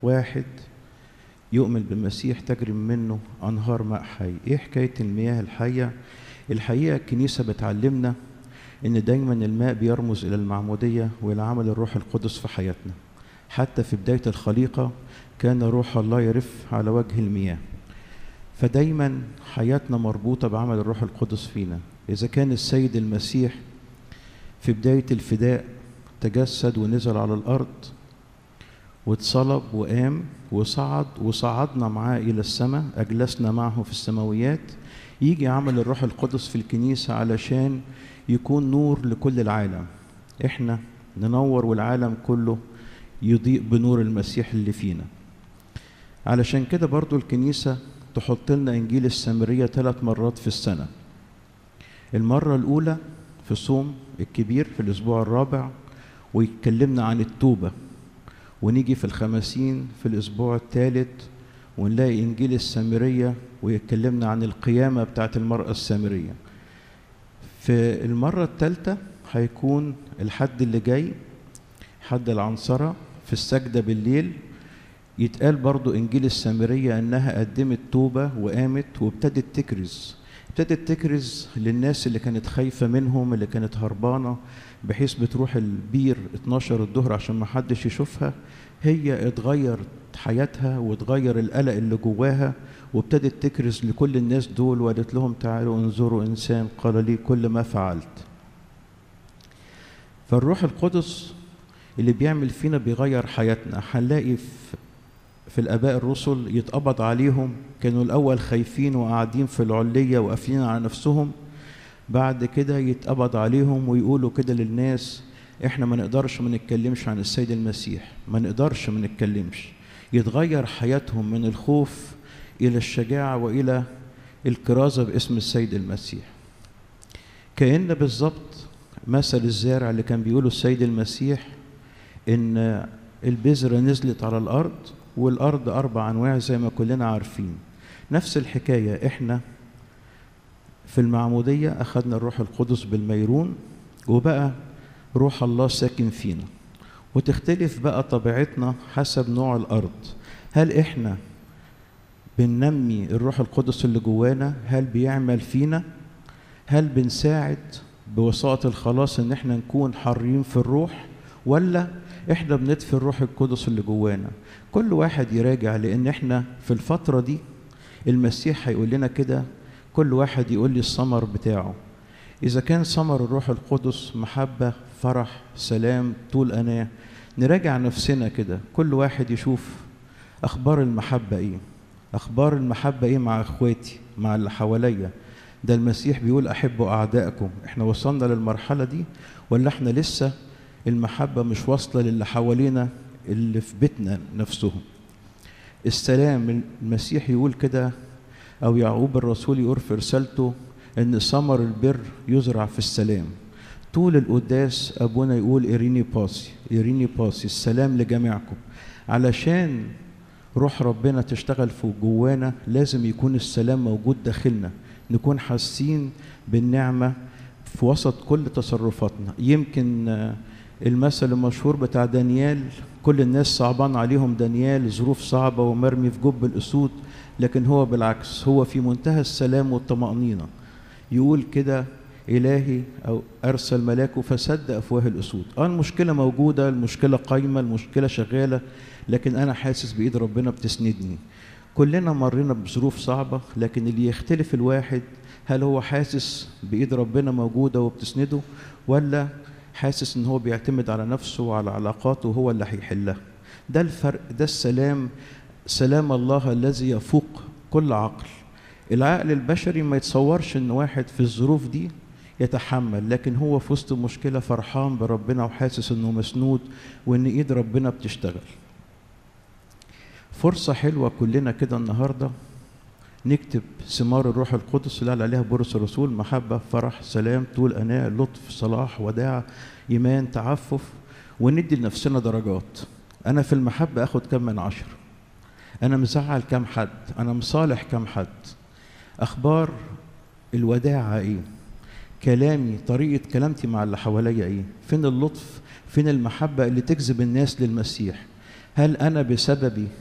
واحد يؤمن بالمسيح تجري منه أنهار ماء حي إيه حكاية المياه الحية الحقيقة الكنيسة بتعلمنا إن دايما الماء بيرمز إلى المعمودية وإلى عمل الروح القدس في حياتنا حتى في بداية الخليقة كان روح الله يرف على وجه المياه فدايما حياتنا مربوطة بعمل الروح القدس فينا إذا كان السيد المسيح في بداية الفداء تجسد ونزل على الأرض واتصلب وقام وصعد وصعدنا معاه إلى السماء أجلسنا معه في السماويات يجي عمل الروح القدس في الكنيسة علشان يكون نور لكل العالم احنا ننور والعالم كله يضيء بنور المسيح اللي فينا علشان كده برضو الكنيسة تحط لنا إنجيل السامرية ثلاث مرات في السنة المرة الأولى في صوم الكبير في الأسبوع الرابع ويتكلمنا عن التوبة ونيجي في الخمسين في الأسبوع الثالث ونلاقي إنجيل السامرية ويتكلمنا عن القيامة بتاعت المرأة السامرية في المرة الثالثة هيكون الحد اللي جاي حد العنصرة في السجدة بالليل يتقال برضو إنجيل السامرية أنها قدمت توبة وقامت وابتدت تكرز ابتدت تكرز للناس اللي كانت خايفة منهم اللي كانت هربانة بحيث بتروح البير 12 الظهر عشان ما حدش يشوفها هي اتغير حياتها واتغير القلق اللي جواها وابتدت تكرز لكل الناس دول وقالت لهم تعالوا انظروا انسان قال لي كل ما فعلت فالروح القدس اللي بيعمل فينا بيغير حياتنا هنلاقي في في الاباء الرسل يتقبض عليهم كانوا الاول خايفين وقاعدين في العليه وقافلين على نفسهم بعد كده يتقبض عليهم ويقولوا كده للناس احنا ما نقدرش ما نتكلمش عن السيد المسيح ما نقدرش ما نتكلمش يتغير حياتهم من الخوف الى الشجاعه والى الكرازه باسم السيد المسيح كأن بالظبط مثل الزارع اللي كان بيقوله السيد المسيح ان البذره نزلت على الارض والارض اربع انواع زي ما كلنا عارفين نفس الحكايه احنا في المعموديه اخذنا الروح القدس بالميرون وبقى روح الله ساكن فينا وتختلف بقى طبيعتنا حسب نوع الارض هل احنا بننمي الروح القدس اللي جوانا هل بيعمل فينا هل بنساعد بوساطة الخلاص ان احنا نكون حرين في الروح ولا احنا بنطفي الروح القدس اللي جوانا كل واحد يراجع لان احنا في الفترة دي المسيح هيقول لنا كده كل واحد يقول لي الثمر بتاعه إذا كان ثمر الروح القدس محبة فرح سلام طول أناة نراجع نفسنا كده كل واحد يشوف أخبار المحبة إيه أخبار المحبة إيه مع إخواتي مع اللي حواليا ده المسيح بيقول أحبوا أعدائكم إحنا وصلنا للمرحلة دي ولا إحنا لسه المحبة مش واصلة للي حوالينا اللي في بيتنا نفسهم السلام المسيح يقول كده أو يعقوب الرسول يقول في رسالته ان ثمر البر يزرع في السلام طول القداس ابونا يقول اريني باسي اريني باسي السلام لجميعكم علشان روح ربنا تشتغل في جوانا لازم يكون السلام موجود داخلنا نكون حاسين بالنعمه في وسط كل تصرفاتنا يمكن المثل المشهور بتاع دانيال كل الناس صعبان عليهم دانيال ظروف صعبه ومرمي في جب الاسود لكن هو بالعكس هو في منتهى السلام والطمأنينة يقول كده إلهي أو أرسل ملاكه فسد أفواه الأسود آه المشكلة موجودة المشكلة قايمة المشكلة شغالة لكن أنا حاسس بإيد ربنا بتسندني كلنا مرينا بظروف صعبة لكن اللي يختلف الواحد هل هو حاسس بإيد ربنا موجودة وبتسنده ولا حاسس إن هو بيعتمد على نفسه وعلى علاقاته هو اللي هيحلها ده الفرق ده السلام سلام الله الذي يفوق كل عقل العقل البشري ما يتصورش ان واحد في الظروف دي يتحمل لكن هو في وسط مشكله فرحان بربنا وحاسس انه مسنود وان ايد ربنا بتشتغل فرصه حلوه كلنا كده النهارده نكتب ثمار الروح القدس اللي قال عليها بولس الرسول محبه فرح سلام طول اناء لطف صلاح وداع ايمان تعفف وندي لنفسنا درجات انا في المحبه اخد كم من عشره انا مزعل كم حد انا مصالح كم حد اخبار الوداعه ايه كلامي طريقه كلامتي مع اللي حواليا ايه فين اللطف فين المحبه اللي تجذب الناس للمسيح هل أنا بسببي